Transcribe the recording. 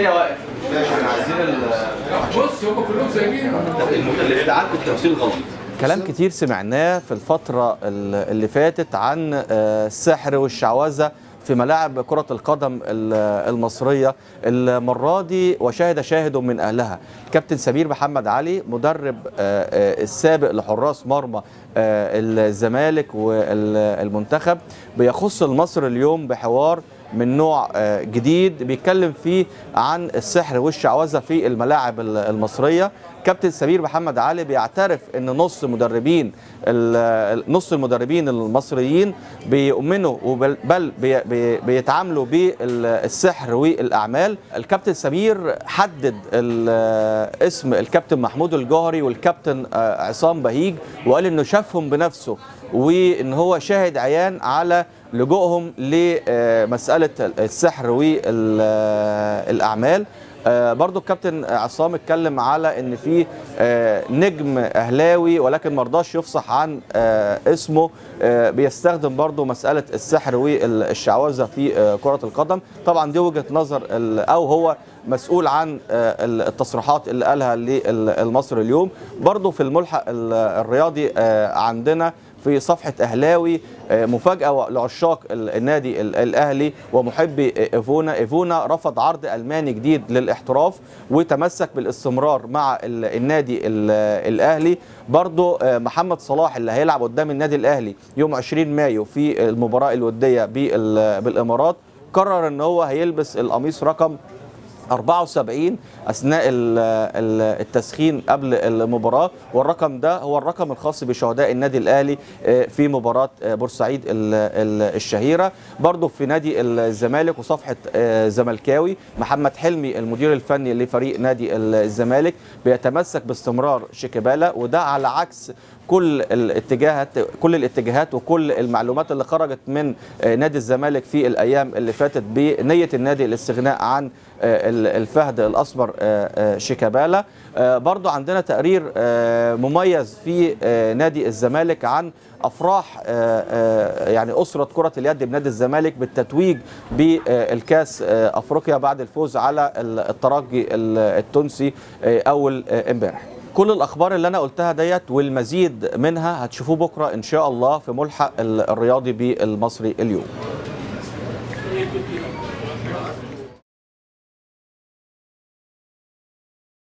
الدنيا واقف احنا عايزين بص هم كلهم سايبين الافتعال في التمثيل غلط كلام كتير سمعناه في الفترة اللي فاتت عن آه، السحر والشعوذة في ملاعب كرة القدم ال- المصرية المرة دي وشاهد شاهد من أهلها كابتن سمير محمد علي مدرب آه، آه، السابق لحراس مرمى آه، الزمالك والمنتخب بيخص المصر اليوم بحوار من نوع آه، جديد بيتكلم فيه عن السحر والشعوذة في الملاعب ال- المصرية كابتن سمير محمد علي بيعترف ان نص مدربين ال- نص المدربين المصريين بيؤمنوا وبل بل بي بي بيتعاملوا بالسحر والاعمال الكابتن سمير حدد ال- اسم الكابتن محمود الجوهري والكابتن آه، عصام بهيج وقال انه شافهم بنفسه وان هو شاهد عيان على لجوءهم لمساله السحر والاعمال آه، برضو الكابتن عصام اتكلم على ان في آه، نجم اهلاوي ولكن مرضاش يفصح عن آه، اسمه آه، بيستخدم برضو مساله السحر والشعوذه في آه، كره القدم طبعا دي وجهه نظر ال- او هو مسؤول عن آه، التصريحات اللي قالها للمصري اليوم برضو في الملحق ال- الرياضي آه، عندنا في صفحة أهلاوي آه، مفاجأة لعشاق ال- النادي ال- الأهلي ومحبي إيفونا إيفونا رفض عرض ألماني جديد للاحتراف وتمسك بالاستمرار مع ال- النادي ال- الأهلي برضو آه، محمد صلاح اللي هيلعب قدام النادي الأهلي يوم 20 مايو في المباراة الودية بال- بالإمارات قرر ان هو هيلبس القميص رقم 74 اثناء ال- ال- التسخين قبل المباراه والرقم ده هو الرقم الخاص بشهداء النادي الاهلي آه، في مباراه آه، بورسعيد ال- ال- الشهيره برضه في نادي الزمالك وصفحه آه، زملكاوي محمد حلمي المدير الفني لفريق نادي الزمالك بيتمسك باستمرار شيكابالا وده على عكس كل الاتجاهات كل الاتجاهات وكل المعلومات اللي خرجت من آه، نادي الزمالك في الايام اللي فاتت بنيه النادي الاستغناء عن آه، ال- الفهد الاسمر آه، آه، شيكابالا آه، برضو عندنا تقرير آه، مميز في آه، نادي الزمالك عن افراح آه، آه، يعني اسره كره اليد بنادي الزمالك بالتتويج بالكاس آه، افريقيا بعد الفوز على ال- الترجي ال- التونسي آه، اول آه، امبارح كل الاخبار اللي انا قلتها ديت والمزيد منها هتشوفوه بكره ان شاء الله في ملحق ال- الرياضي بالمصري اليوم